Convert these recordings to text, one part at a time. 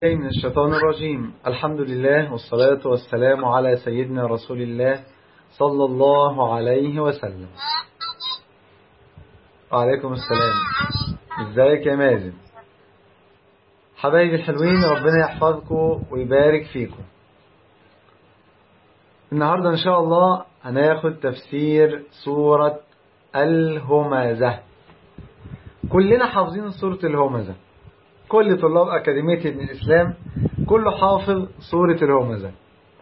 من الشيطان الرجيم الحمد لله والصلاة والسلام على سيدنا رسول الله صلى الله عليه وسلم وعليكم السلام ازيك يا مازن حبايبي الحلوين ربنا يحفظكم ويبارك فيكم النهاردة ان شاء الله هناخد تفسير سورة الهمزة كلنا حافظين سورة الهمزة كل طلاب أكاديمية ابن الإسلام كله حافظ سورة الهمزة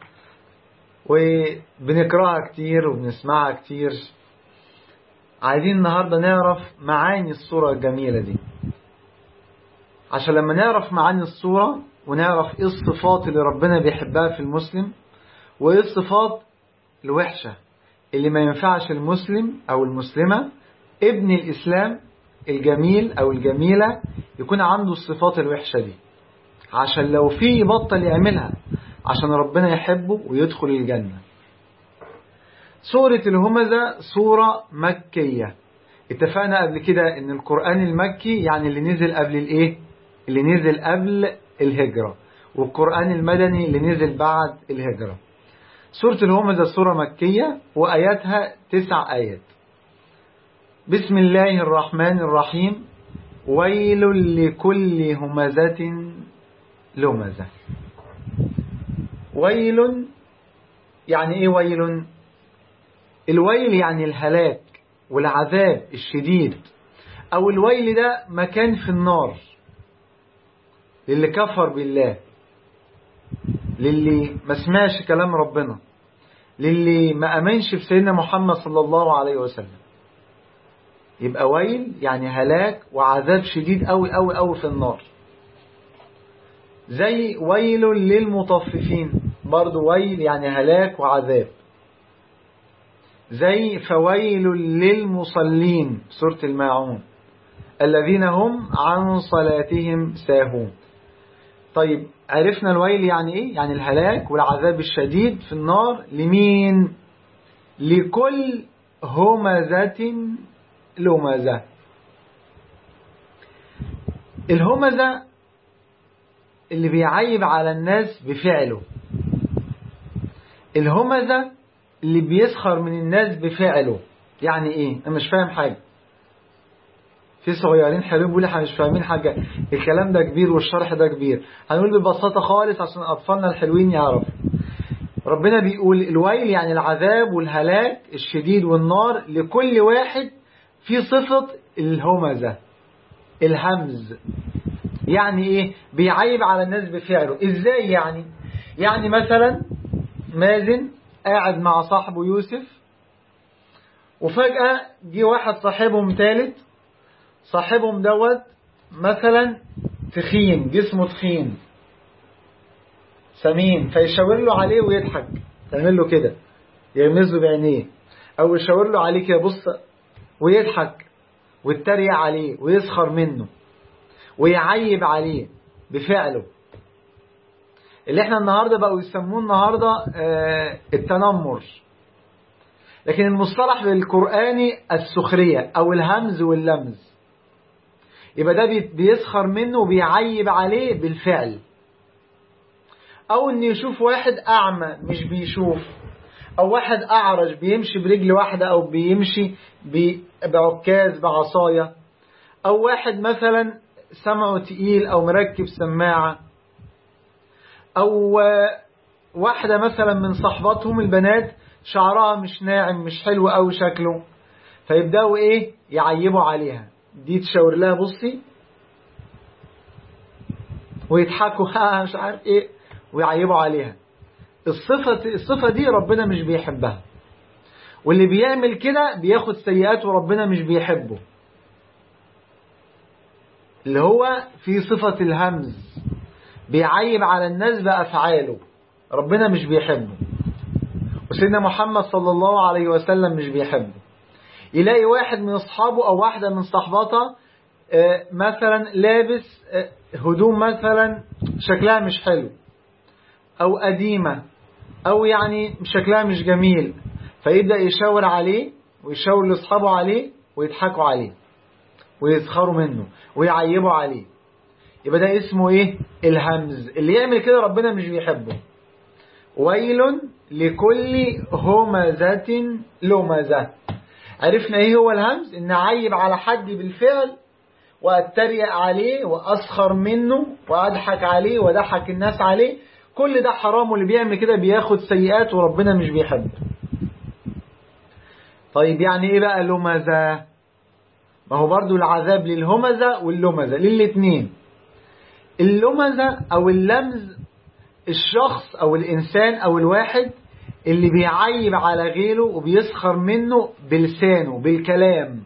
وبنقراها كتير وبنسمعها كتير عايزين النهاردة نعرف معاني الصورة الجميلة دي عشان لما نعرف معاني الصورة ونعرف ايه الصفات اللي ربنا بيحبها في المسلم وايه الصفات الوحشة اللي ما ينفعش المسلم او المسلمة ابن الإسلام الجميل أو الجميلة يكون عنده الصفات الوحشة دي عشان لو في يبطل يعملها عشان ربنا يحبه ويدخل الجنة سورة الهمزة سورة مكية اتفقنا قبل كده ان القرآن المكي يعني اللي نزل قبل الايه اللي نزل قبل الهجرة والقرآن المدني اللي نزل بعد الهجرة سورة الهمزة سورة مكية وآياتها تسع آيات بسم الله الرحمن الرحيم ويل لكل همزة لمزة ويل يعني ايه ويل الويل يعني الهلاك والعذاب الشديد او الويل ده مكان في النار للي كفر بالله للي ما سمعش كلام ربنا للي ما امنش في سيدنا محمد صلى الله عليه وسلم يبقى ويل يعني هلاك وعذاب شديد قوي قوي قوي في النار زي ويل للمطففين برضو ويل يعني هلاك وعذاب زي فويل للمصلين سورة الماعون الذين هم عن صلاتهم ساهون طيب عرفنا الويل يعني ايه يعني الهلاك والعذاب الشديد في النار لمين لكل همزة لمزة الهمزة اللي بيعيب على الناس بفعله الهمزة اللي بيسخر من الناس بفعله يعني ايه انا مش فاهم حاجة في صغيرين حلوين بيقولوا احنا مش فاهمين حاجة الكلام ده كبير والشرح ده كبير هنقول ببساطة خالص عشان اطفالنا الحلوين يعرفوا ربنا بيقول الويل يعني العذاب والهلاك الشديد والنار لكل واحد في صفة الهمزة الهمز يعني ايه بيعيب على الناس بفعله ازاي يعني يعني مثلا مازن قاعد مع صاحبه يوسف وفجأة جه واحد صاحبهم ثالث صاحبهم دوت مثلا تخين جسمه تخين سمين فيشاور له عليه ويضحك يعمل له كده يغمز له بعينيه او يشاور له عليه كده بص ويضحك ويتريق عليه ويسخر منه ويعيب عليه بفعله اللي احنا النهاردة بقوا يسموه النهاردة اه التنمر لكن المصطلح القرآني السخرية او الهمز واللمز يبقى ده بيسخر منه وبيعيب عليه بالفعل او ان يشوف واحد اعمى مش بيشوف او واحد اعرج بيمشي برجل واحدة او بيمشي بعكاز بعصاية او واحد مثلا سمعه تقيل او مركب سماعة او واحدة مثلا من صحباتهم البنات شعرها مش ناعم مش حلو او شكله فيبدأوا ايه يعيبوا عليها دي تشاور لها بصي ويضحكوا مش عارف ايه ويعيبوا عليها الصفة الصفة دي ربنا مش بيحبها واللي بيعمل كده بياخد سيئات وربنا مش بيحبه اللي هو في صفة الهمز بيعيب على الناس بأفعاله ربنا مش بيحبه وسيدنا محمد صلى الله عليه وسلم مش بيحبه يلاقي واحد من أصحابه أو واحدة من صحباتها مثلا لابس هدوم مثلا شكلها مش حلو أو قديمة أو يعني شكلها مش جميل فيبدأ يشاور عليه ويشاور لأصحابه عليه ويضحكوا عليه ويسخروا منه ويعيبوا عليه يبقى ده اسمه ايه الهمز اللي يعمل كده ربنا مش بيحبه ويل لكل همزة لمزة عرفنا ايه هو الهمز ان اعيب على حد بالفعل واتريق عليه واسخر منه واضحك عليه وضحك الناس عليه كل ده حرام واللي بيعمل كده بياخد سيئات وربنا مش بيحبه طيب يعني ايه بقى لمزة ما هو برضو العذاب للهمزة واللمزة للاتنين اللمزة او اللمز الشخص او الانسان او الواحد اللي بيعيب على غيره وبيسخر منه بلسانه بالكلام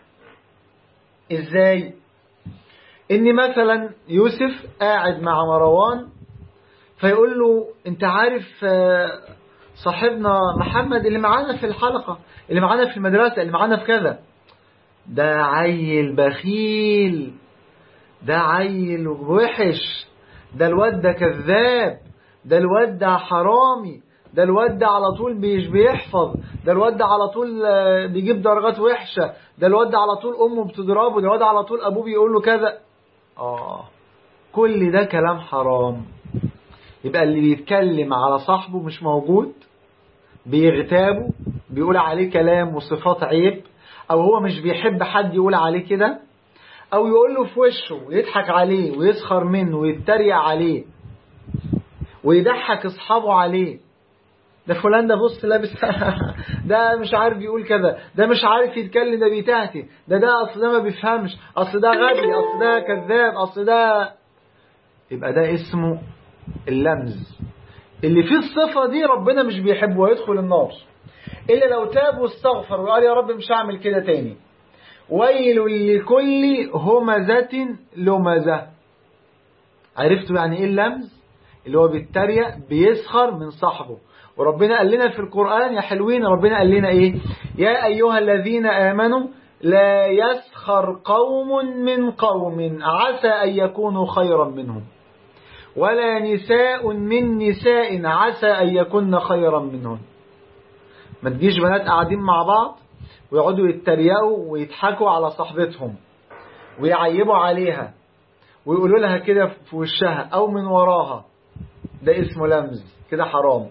ازاي ان مثلا يوسف قاعد مع مروان فيقول له انت عارف صاحبنا محمد اللي معانا في الحلقة اللي معانا في المدرسة اللي معانا في كذا ده عيل بخيل ده عيل وحش ده الواد ده كذاب ده الواد ده حرامي ده الواد ده على طول مش بيحفظ ده الواد ده على طول بيجيب درجات وحشة ده الواد ده على طول أمه بتضربه ده الواد على طول أبوه بيقول له كذا آه كل ده كلام حرام يبقى اللي بيتكلم على صاحبه مش موجود بيغتابه بيقول عليه كلام وصفات عيب أو هو مش بيحب حد يقول عليه كده أو يقول له في وشه ويضحك عليه ويسخر منه ويتريق عليه ويضحك أصحابه عليه ده فلان ده بص لابس ده مش عارف يقول كذا ده مش عارف يتكلم ده بيتهته ده ده اصل ده ما بيفهمش اصل ده غبي اصل ده كذاب اصل ده يبقى ده اسمه اللمز اللي فيه الصفة دي ربنا مش بيحبه ويدخل النار إلا لو تاب واستغفر وقال يا رب مش هعمل كده تاني ويل لكل همزة لمزة عرفتوا يعني ايه اللمز اللي هو بيتريق بيسخر من صاحبه وربنا قال لنا في القرآن يا حلوين ربنا قال لنا ايه يا ايها الذين امنوا لا يسخر قوم من قوم عسى ان يكونوا خيرا منهم ولا نساء من نساء عسى ان يكن خيرا منهم ما تجيش بنات قاعدين مع بعض ويقعدوا يتريقوا ويضحكوا على صاحبتهم ويعيبوا عليها ويقولوا لها كده في وشها او من وراها ده اسمه لمز كده حرام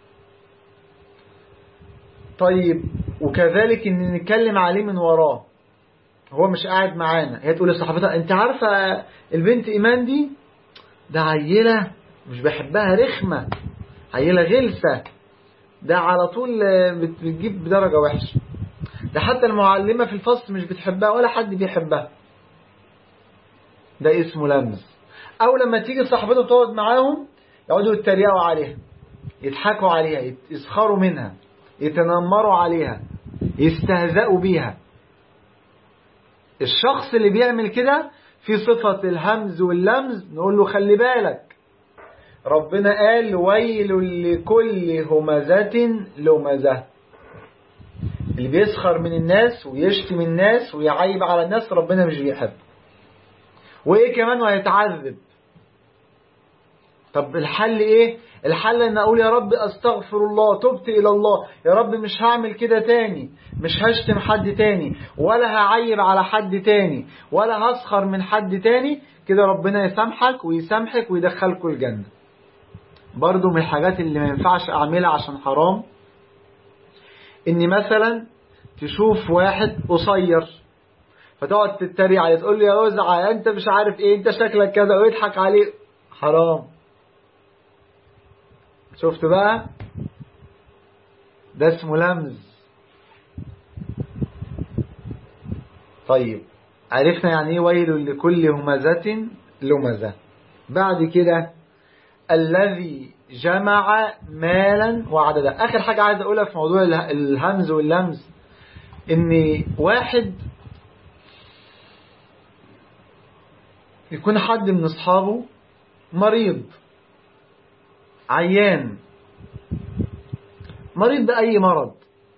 طيب وكذلك ان نتكلم عليه من وراه هو مش قاعد معانا هي تقول لصاحبتها انت عارفه البنت ايمان دي ده عيله مش بحبها رخمه عيله غلسه ده على طول بتجيب درجه وحشه ده حتى المعلمه في الفصل مش بتحبها ولا حد بيحبها ده اسمه لمز او لما تيجي صاحبته تقعد معاهم يقعدوا يتريقوا عليها يضحكوا عليها يسخروا منها يتنمروا عليها يستهزئوا بيها الشخص اللي بيعمل كده في صفة الهمز واللمز نقول له خلي بالك ربنا قال ويل لكل همزة لمزة اللي بيسخر من الناس ويشتم الناس ويعيب على الناس ربنا مش بيحب وايه كمان وهيتعذب طب الحل ايه الحل ان اقول يا رب استغفر الله تبت الى الله يا رب مش هعمل كده تاني مش هشتم حد تاني ولا هعيب على حد تاني ولا هسخر من حد تاني كده ربنا يسامحك ويسامحك ويدخلكوا الجنة برضو من الحاجات اللي ما ينفعش اعملها عشان حرام ان مثلا تشوف واحد قصير فتقعد تتريق عليه تقول له يا وزع انت مش عارف ايه انت شكلك كذا ويضحك عليه حرام شفت بقى ده اسمه لمز طيب عرفنا يعني ايه ويل لكل همزة لمزة بعد كده الذي جمع مالا وعددا اخر حاجة عايز اقولها في موضوع الهمز واللمز ان واحد يكون حد من اصحابه مريض عيان مريض بأي مرض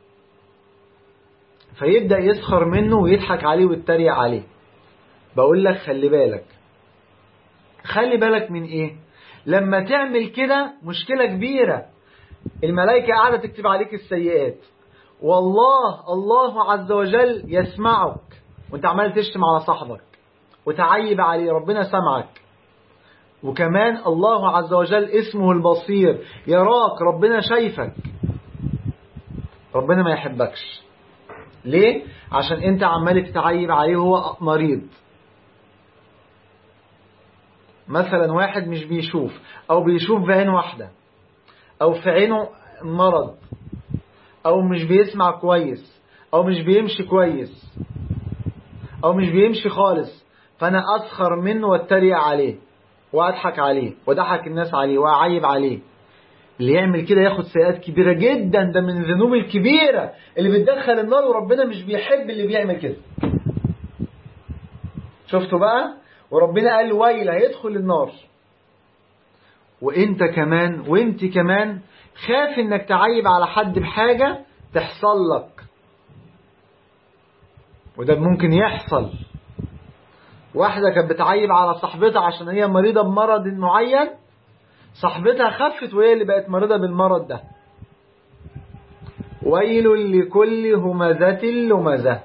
فيبدأ يسخر منه ويضحك عليه ويتريق عليه بقول لك خلي بالك خلي بالك من ايه لما تعمل كده مشكلة كبيرة الملائكة قاعدة تكتب عليك السيئات والله الله عز وجل يسمعك وانت عمال تشتم على صاحبك وتعيب عليه ربنا سمعك وكمان الله عز وجل اسمه البصير يراك ربنا شايفك ربنا ما يحبكش ليه؟ عشان انت عمال تتعيب عليه وهو مريض مثلا واحد مش بيشوف او بيشوف بعين واحدة او في عينه مرض او مش بيسمع كويس او مش بيمشي كويس او مش بيمشي خالص فانا اسخر منه واتريق عليه واضحك عليه وضحك الناس عليه واعيب عليه اللي يعمل كده ياخد سيئات كبيرة جدا ده من الذنوب الكبيرة اللي بتدخل النار وربنا مش بيحب اللي بيعمل كده شفتوا بقى وربنا قال ويل هيدخل النار وانت كمان وانت كمان خاف انك تعيب على حد بحاجة تحصل لك وده ممكن يحصل واحدة كانت بتعيب على صاحبتها عشان هي مريضة بمرض معين صاحبتها خفت وهي اللي بقت مريضة بالمرض ده ويل لكل همزة لمزة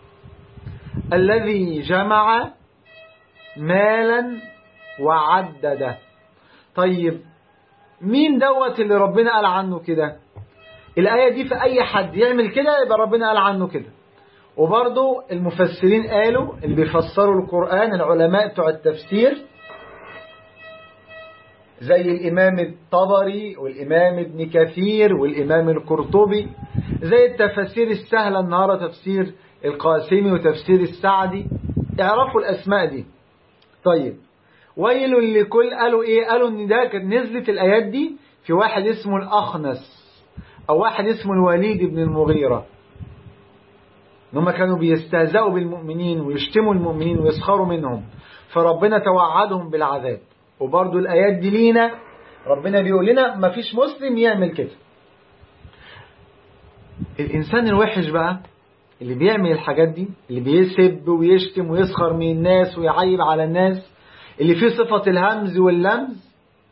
الذي جمع مالا وعدده طيب مين دوت اللي ربنا قال عنه كده الآية دي في أي حد يعمل كده يبقى ربنا قال عنه كده وبرضو المفسرين قالوا اللي بيفسروا القرآن العلماء بتوع التفسير زي الإمام الطبري والإمام ابن كثير والإمام القرطبي زي التفاسير السهلة النهاردة تفسير القاسمي وتفسير السعدي اعرفوا الأسماء دي طيب ويل لكل قالوا ايه قالوا ان ده كانت نزلت الآيات دي في واحد اسمه الأخنس أو واحد اسمه الوليد بن المغيرة ان هم كانوا بيستهزئوا بالمؤمنين ويشتموا المؤمنين ويسخروا منهم فربنا توعدهم بالعذاب وبرضو الآيات دي لينا ربنا بيقول لنا ما فيش مسلم يعمل كده الإنسان الوحش بقى اللي بيعمل الحاجات دي اللي بيسب ويشتم ويسخر من الناس ويعيب على الناس اللي فيه صفة الهمز واللمز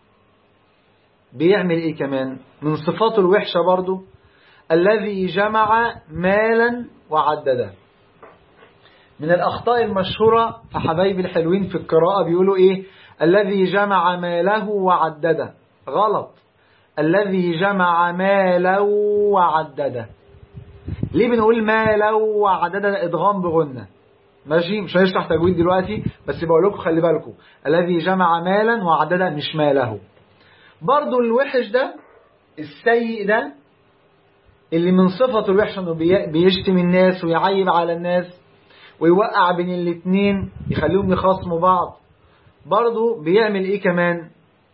بيعمل ايه كمان من صفاته الوحشة برضو الذي جمع مالا وعدده من الأخطاء المشهورة فحبايبي الحلوين في القراءة بيقولوا إيه الذي جمع ماله وعدده غلط الذي جمع ماله وعدده ليه بنقول ماله وعدده إدغام بغنة ماشي مش هنشرح تجويد دلوقتي بس بقول لكم خلي بالكم الذي جمع مالا وعدده مش ماله برضو الوحش ده السيء ده اللي من صفته الوحشة انه بيشتم الناس ويعيب على الناس ويوقع بين الاتنين يخليهم يخاصموا بعض برضه بيعمل ايه كمان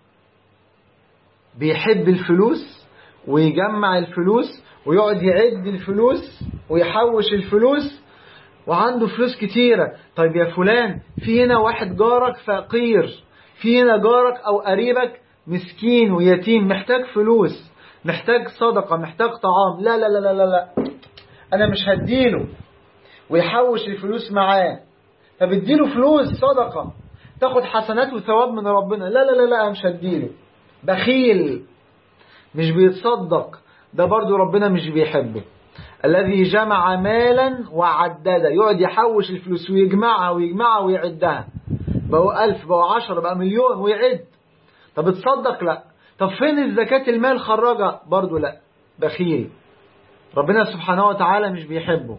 بيحب الفلوس ويجمع الفلوس ويقعد يعد الفلوس ويحوش الفلوس وعنده فلوس كتيرة طيب يا فلان في هنا واحد جارك فقير في هنا جارك أو قريبك مسكين ويتيم محتاج فلوس محتاج صدقة محتاج طعام لا لا لا لا لا, لا. أنا مش هديله ويحوش الفلوس معاه فبديله فلوس صدقة تاخد حسنات وثواب من ربنا لا لا لا لا مش هديله بخيل مش بيتصدق ده برضو ربنا مش بيحبه الذي جمع مالا وعدده يقعد يحوش الفلوس ويجمعها ويجمعها ويعدها بقوا ألف بقوا عشرة بقى مليون ويعد طب اتصدق لا طب فين الزكاة المال خرجها برضو لا بخيل ربنا سبحانه وتعالى مش بيحبه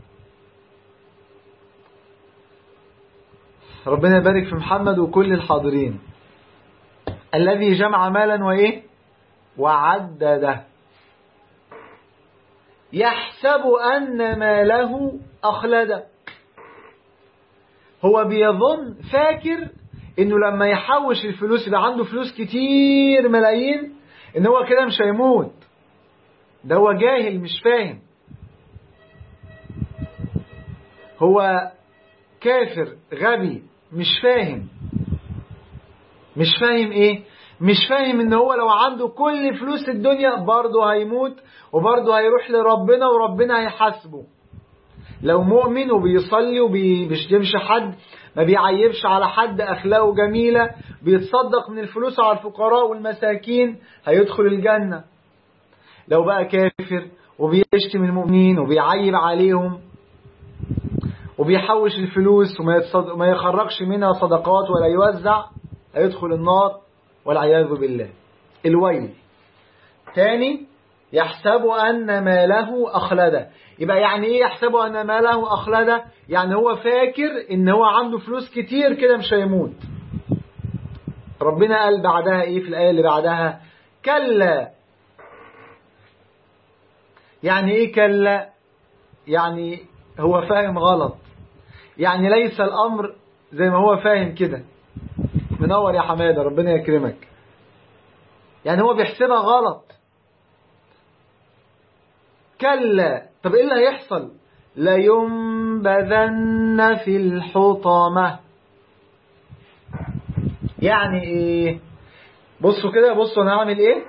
ربنا يبارك في محمد وكل الحاضرين الذي جمع مالا وإيه وعدده يحسب أن ماله أخلده هو بيظن فاكر انه لما يحوش الفلوس يبقى عنده فلوس كتير ملايين ان هو كده مش هيموت ده هو جاهل مش فاهم هو كافر غبي مش فاهم مش فاهم ايه مش فاهم ان هو لو عنده كل فلوس الدنيا برضه هيموت وبرضه هيروح لربنا وربنا هيحاسبه لو مؤمن وبيصلي وبيشتمش حد ما بيعيبش على حد أخلاقه جميلة بيتصدق من الفلوس على الفقراء والمساكين هيدخل الجنة لو بقى كافر وبيشتم المؤمنين وبيعيب عليهم وبيحوش الفلوس وما, يتصد... ما يخرجش منها صدقات ولا يوزع هيدخل النار والعياذ بالله الويل تاني يحسب أن ماله أخلده يبقى يعني إيه يحسب أن ماله أخلده يعني هو فاكر إن هو عنده فلوس كتير كده مش هيموت ربنا قال بعدها إيه في الآية اللي بعدها كلا يعني إيه كلا يعني هو فاهم غلط يعني ليس الأمر زي ما هو فاهم كده منور يا حمادة ربنا يكرمك يعني هو بيحسبها غلط كلا طب ايه اللي هيحصل لينبذن في الحطمة يعني ايه بصوا كده بصوا انا هعمل ايه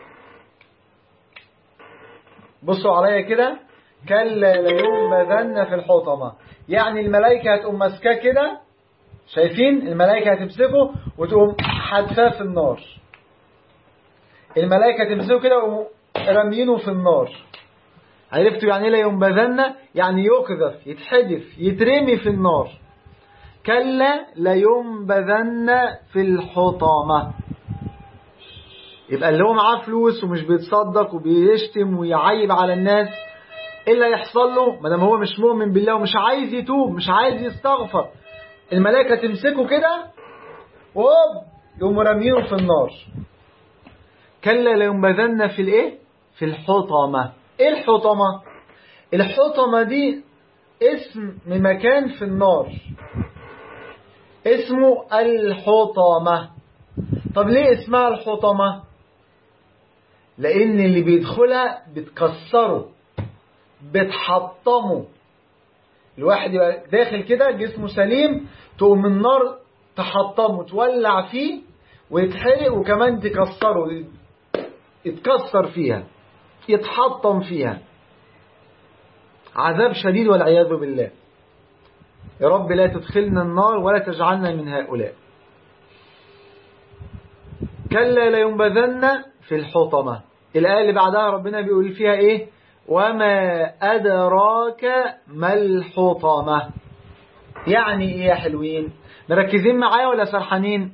بصوا عليا كده كلا لينبذن في الحطمة يعني الملائكة هتقوم ماسكاه كده شايفين الملائكة هتمسكه وتقوم حدفاه في النار الملائكة تمسكه كده ويقوموا راميينه في النار عرفتوا يعني ايه لا ينبذن يعني يقذف يتحدف يترمي في النار كلا لينبذن في الحطمة يبقى اللي هو معاه فلوس ومش بيتصدق وبيشتم ويعيب على الناس ايه اللي هيحصل له ما دام هو مش مؤمن بالله ومش عايز يتوب مش عايز يستغفر الملائكة تمسكه كده وهوب يقوموا رامينه في النار كلا لينبذن في الايه في الحطمة ايه الحطمة الحطمة دي اسم من مكان في النار اسمه الحطمة طب ليه اسمها الحطمة لان اللي بيدخلها بتكسره بتحطمه الواحد يبقى داخل كده جسمه سليم تقوم النار تحطمه تولع فيه ويتحرق وكمان تكسره يتكسر فيها يتحطم فيها عذاب شديد والعياذ بالله يا رب لا تدخلنا النار ولا تجعلنا من هؤلاء كلا لينبذن في الحطمة الآية اللي بعدها ربنا بيقول فيها إيه وما أدراك ما الحطمة يعني إيه يا حلوين مركزين معايا ولا سرحانين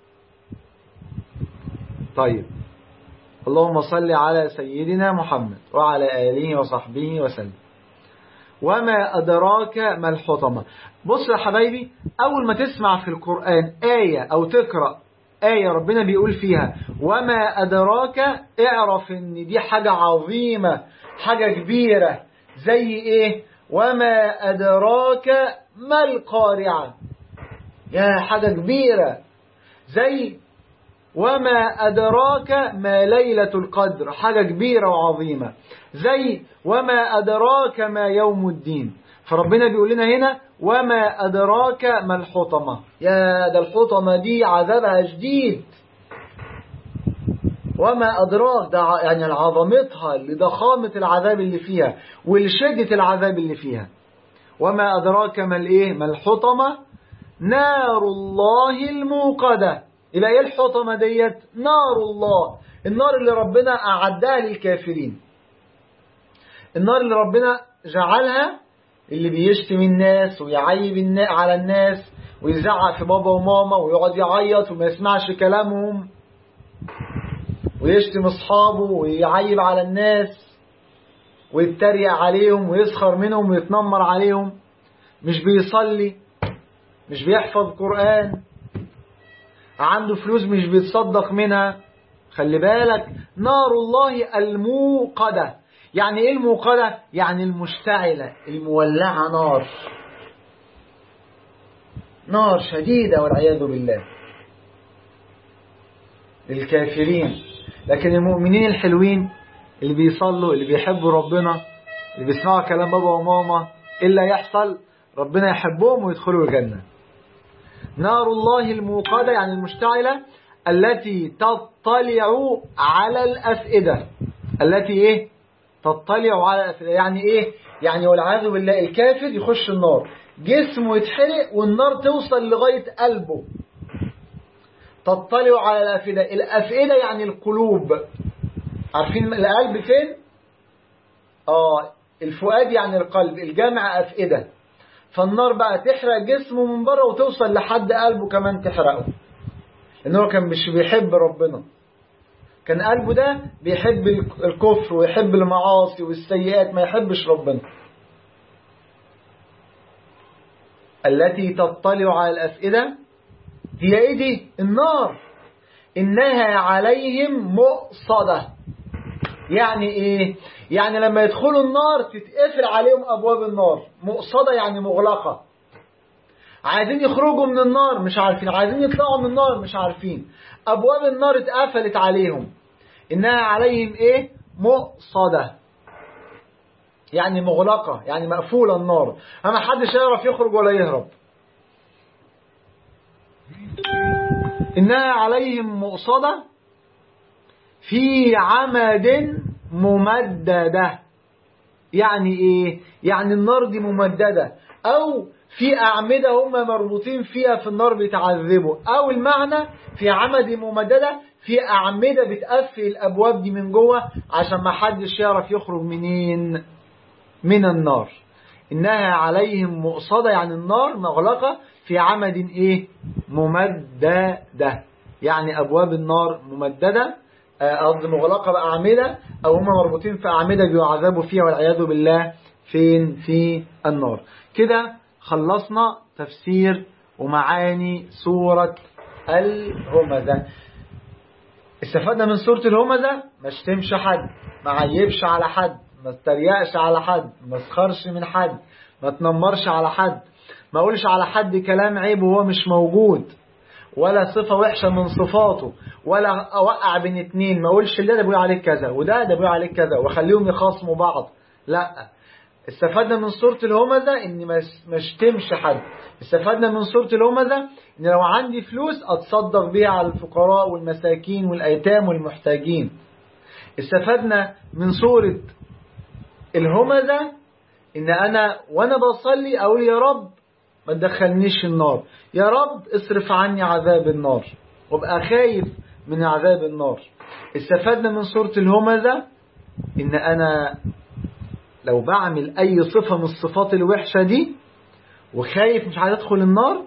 طيب اللهم صل على سيدنا محمد وعلى آله وصحبه وسلم وما أدراك ما الحطمة بص يا حبايبي أول ما تسمع في القرآن آية أو تقرأ آية ربنا بيقول فيها وما أدراك اعرف ان دي حاجة عظيمة حاجة كبيرة زي ايه وما أدراك ما القارعة يا حاجة كبيرة زي وما أدراك ما ليلة القدر حاجة كبيرة وعظيمة زي وما أدراك ما يوم الدين فربنا بيقول لنا هنا وما أدراك ما الحطمة يا ده الحطمة دي عذابها شديد وما أدراك ده يعني عظمتها لضخامة العذاب اللي فيها ولشدة العذاب اللي فيها وما أدراك ما الإيه ما الحطمة نار الله الموقدة يبقى ايه الحطمة ديت نار الله النار اللي ربنا أعدها للكافرين النار اللي ربنا جعلها اللي بيشتم الناس ويعيب على الناس ويزعق في بابا وماما ويقعد يعيط وما يسمعش كلامهم ويشتم اصحابه ويعيب على الناس ويتريق عليهم ويسخر منهم ويتنمر عليهم مش بيصلي مش بيحفظ قرآن عنده فلوس مش بيتصدق منها خلي بالك نار الله الموقدة يعني ايه الموقدة يعني المشتعلة المولعة نار نار شديدة والعياذ بالله للكافرين لكن المؤمنين الحلوين اللي بيصلوا اللي بيحبوا ربنا اللي بيسمعوا كلام بابا وماما إلا يحصل ربنا يحبهم ويدخلوا الجنة نار الله الموقدة يعني المشتعلة التي تطلع على الأفئدة التي إيه تطلع على الأفئدة يعني إيه يعني والعياذ بالله الكافر يخش النار جسمه يتحرق والنار توصل لغاية قلبه تطلع على الأفئدة الأفئدة يعني القلوب عارفين القلب فين آه الفؤاد يعني القلب الجمع أفئدة فالنار بقى تحرق جسمه من بره وتوصل لحد قلبه كمان تحرقه ان هو كان مش بيحب ربنا كان قلبه ده بيحب الكفر ويحب المعاصي والسيئات ما يحبش ربنا التي تطلع على الأفئدة هي ايه دي النار إنها عليهم مؤصدة يعني ايه يعني لما يدخلوا النار تتقفل عليهم أبواب النار مؤصدة يعني مغلقة عايزين يخرجوا من النار مش عارفين عايزين يطلعوا من النار مش عارفين أبواب النار اتقفلت عليهم إنها عليهم إيه مؤصدة يعني مغلقة يعني مقفولة النار أما حدش يعرف يخرج ولا يهرب إنها عليهم مؤصدة في عمد ممددة يعني إيه يعني النار دي ممددة أو في أعمدة هم مربوطين فيها في النار بيتعذبوا أو المعنى في عمد ممددة في أعمدة بتقفل الأبواب دي من جوه عشان ما حدش يعرف يخرج منين من النار إنها عليهم مؤصدة يعني النار مغلقة في عمد إيه ممددة يعني أبواب النار ممددة قصدي مغلقة بأعمدة أو هم مربوطين في أعمدة بيعذبوا فيها والعياذ بالله فين في النار كده خلصنا تفسير ومعاني سورة الهمزة استفدنا من سورة الهمزة ما اشتمش حد ما عيبش على حد ما تريقش على حد ما تسخرش من حد ما تنمرش على حد ما اقولش على حد كلام عيب وهو مش موجود ولا صفة وحشة من صفاته ولا أوقع بين اتنين ما اقولش ده ده بيقول عليك كذا وده ده بيقول عليك كذا واخليهم يخاصموا بعض لا استفدنا من سورة الهمزة ان ما اشتمش حد استفدنا من سورة الهمزة ان لو عندي فلوس اتصدق بيها على الفقراء والمساكين والايتام والمحتاجين استفدنا من سورة الهمزة ان انا وانا بصلي اقول يا رب ما تدخلنيش النار يا رب اصرف عني عذاب النار وابقى خايف من عذاب النار استفدنا من سورة الهمزة ان انا لو بعمل اي صفة من الصفات الوحشة دي وخايف مش عايز ادخل النار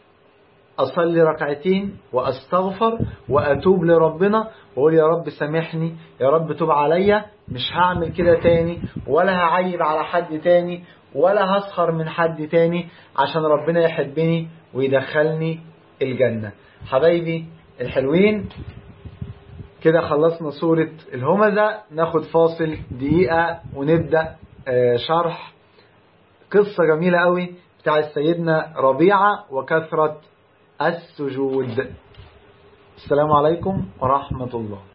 اصلي ركعتين واستغفر واتوب لربنا واقول يا رب سامحني يا رب توب عليا مش هعمل كده تاني ولا هعيب على حد تاني ولا هسخر من حد تاني عشان ربنا يحبني ويدخلني الجنة حبايبي الحلوين كده خلصنا سورة الهمزة ناخد فاصل دقيقة ونبدأ شرح قصة جميلة قوي بتاع سيدنا ربيعة وكثرة السجود السلام عليكم ورحمة الله